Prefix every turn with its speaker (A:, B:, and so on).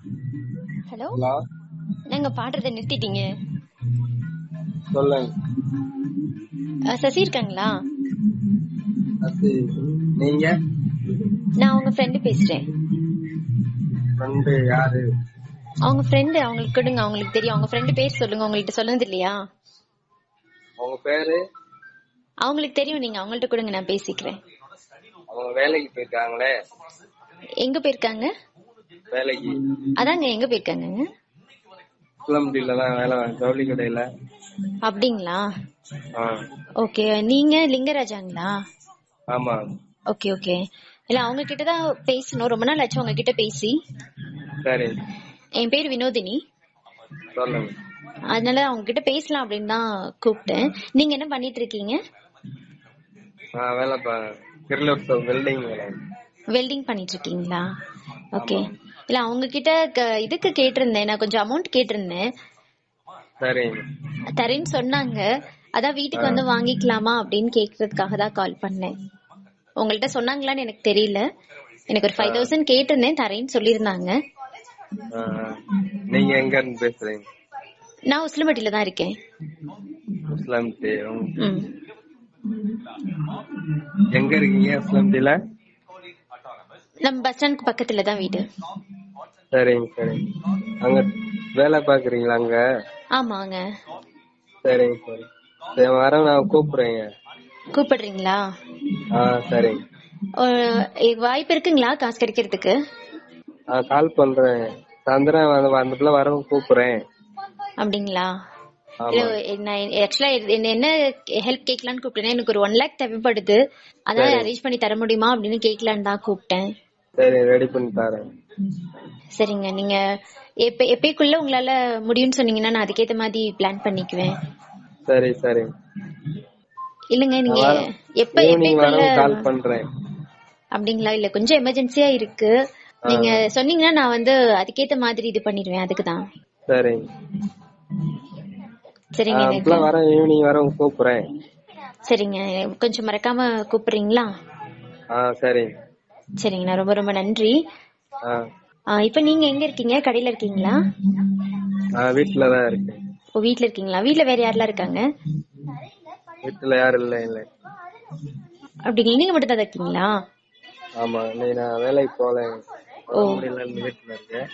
A: Hello
B: hello
A: நாங்க பாடுறத நிறுத்திட்டீங்க
B: சொல்லுங்க
A: அஹ், சசி இருக்காங்களா
B: அது நீங்க
A: நான் அவங்க ஃப்ரெண்டு பேசுறேன்
B: ஃப்ரெண்டு யாரு
A: அவங்க ஃப்ரெண்டு அவங்களுக்கு கொடுங்க அவங்களுக்கு தெரியும் அவங்க ஃப்ரெண்டு பேர் சொல்லுங்க உங்கள்ட்ட சொன்னது இல்லையா
B: உங்க பேரு
A: அவங்களுக்கு தெரியும் நீங்க அவங்கள்ட்ட கொடுங்க நான் பேசிக்கிறேன்
B: அவங்க வேலைக்கு போயிருக்காங்களே
A: எங்க போயிருக்காங்க
B: வேலைக்கு
A: அதாங்க எங்க போயிருக்காங்க
B: குளம்பட்டியில தான் வேலை ஜவுளி கடையில
A: அப்படிங்களா
B: ஆ
A: ஓகே நீங்க லிங்கராஜாங்களா
B: ஆமா
A: ஓகே ஓகே இல்ல அவங்க கிட்ட தான் பேசணும் ரொம்ப நாள் ஆச்சு உங்க கிட்ட பேசி
B: சரி
A: என் பேர் வினோதினி
B: சொல்லுங்க
A: அதனால அவங்க கிட்ட பேசலாம் அப்படின்னு தான் கூப்பிட்டேன் நீங்க என்ன பண்ணிட்டு இருக்கீங்க
B: நான் வேலை பா கிருலோட்சவ் வெல்டிங் வேலை
A: வெல்டிங் பண்ணிட்டு இருக்கீங்களா ஓகே இல்ல அவங்க கிட்ட க- இதுக்கு கேட்டிருந்தேன் நான் கொஞ்சம் அமௌண்ட் கேட்டிருந்தேன்
B: சரிங்க
A: தரேன்னு சொன்னாங்க அதான் வீட்டுக்கு வந்து வாங்கிக்கலாமா அப்படின்னு கேக்குறதுக்காக தான் கால் பண்ணேன் உங்கள்ட்ட சொன்னாங்களான்னு எனக்கு தெரியல எனக்கு ஒரு ஃபைவ் தௌசண்ட் கேட்டிருந்தேன் தரேன்னு சொல்லியிருந்தாங்க
B: ஆ, ஆ. நீங்க எங்க இருந்து பேசுறீங்க
A: நான் உசிலம்பட்டியில தான் இருக்கேன்
B: முஸ்லாம்
A: ம்
B: எங்க இருக்கீங்க முஸ்லாம்டில
A: நம்ம பஸ் ஸ்டாண்ட்க்கு பக்கத்துல தான் வீடு
B: சரிங்க சரிங்க அங்க வேலை பாக்குறீங்களா அங்க
A: ஆமாங்க
B: சரிங்க சரி சரி வரேன் நான் கூப்பிடுறேங்க
A: கூப்பிடுறீங்களா
B: ஆ சரிங்க
A: ஒரு வாய்ப்பு இருக்குங்களா காசு கிடைக்கிறதுக்கு
B: ஆ கால் பண்றேன் சாயந்தரம் வந்து வந்துட்டுல வரவும் கூப்பிடுறேன்
A: அப்படிங்களா
B: ஆமா
A: இல்ல நான் ஆக்சுவலா என்ன என்ன ஹெல்ப் கேட்கலான்னு கூப்பிட்டேன் எனக்கு ஒரு ஒன் லேக் தேவைப்படுது அதான்
B: சரி.
A: அரேஞ்ச் பண்ணி தர முடியுமா அப்படின்னு கேட்கலான்னு தான் கூப்பிட்டேன்
B: சரி ரெடி பண்ணி தரேன்
A: சரிங்க நீங்க எப்ப எப்பக்குள்ள உங்களால முடியும்னு சொன்னீங்கன்னா நான் அதுக்கேத்த மாதிரி பிளான் பண்ணிக்குவேன்
B: சரி சரி
A: இல்லங்க நீங்க
B: நான் வரேன்.
A: எப்ப
B: ஈவினிங்
A: எப்பக்குள்ள
B: வரவும் கால் பண்றேன்
A: அப்படிங்களா இல்ல கொஞ்சம் எமர்ஜென்சியா இருக்கு நீங்க சொன்னீங்கன்னா நான் வந்து அதுக்கேத்த மாதிரி இது பண்ணிடுவேன் அதுக்குதான்
B: சரிங்க
A: சரிங்க எனக்கு
B: அப்பெல்லாம் வரேன் ஈவினிங் வரவும் கூப்பிடுறேன்
A: சரிங்க கொஞ்சம் மறக்காம கூப்பிடுறீங்களா
B: ஆ சரிங்க
A: சரிங்கண்ணா ரொம்ப ரொம்ப நன்றி
B: ஆ
A: ஆ, இப்ப நீங்க எங்க இருக்கீங்க கடையில இருக்கீங்களா
B: ஆ வீட்டுல தான் இருக்கேன்
A: ஓ வீட்ல இருக்கீங்களா வீட்ல வேற யாரெல்லாம் இருக்காங்க
B: வீட்டுல யாரும் இல்லை இல்லை
A: அப்படிங்களா நீங்க மட்டும் தான் இருக்கீங்களா
B: ஆமா இன்னைக்கு நான் வேலைக்கு போகல
A: ஓ.
B: முடியல வீட்டுல இருக்கேன்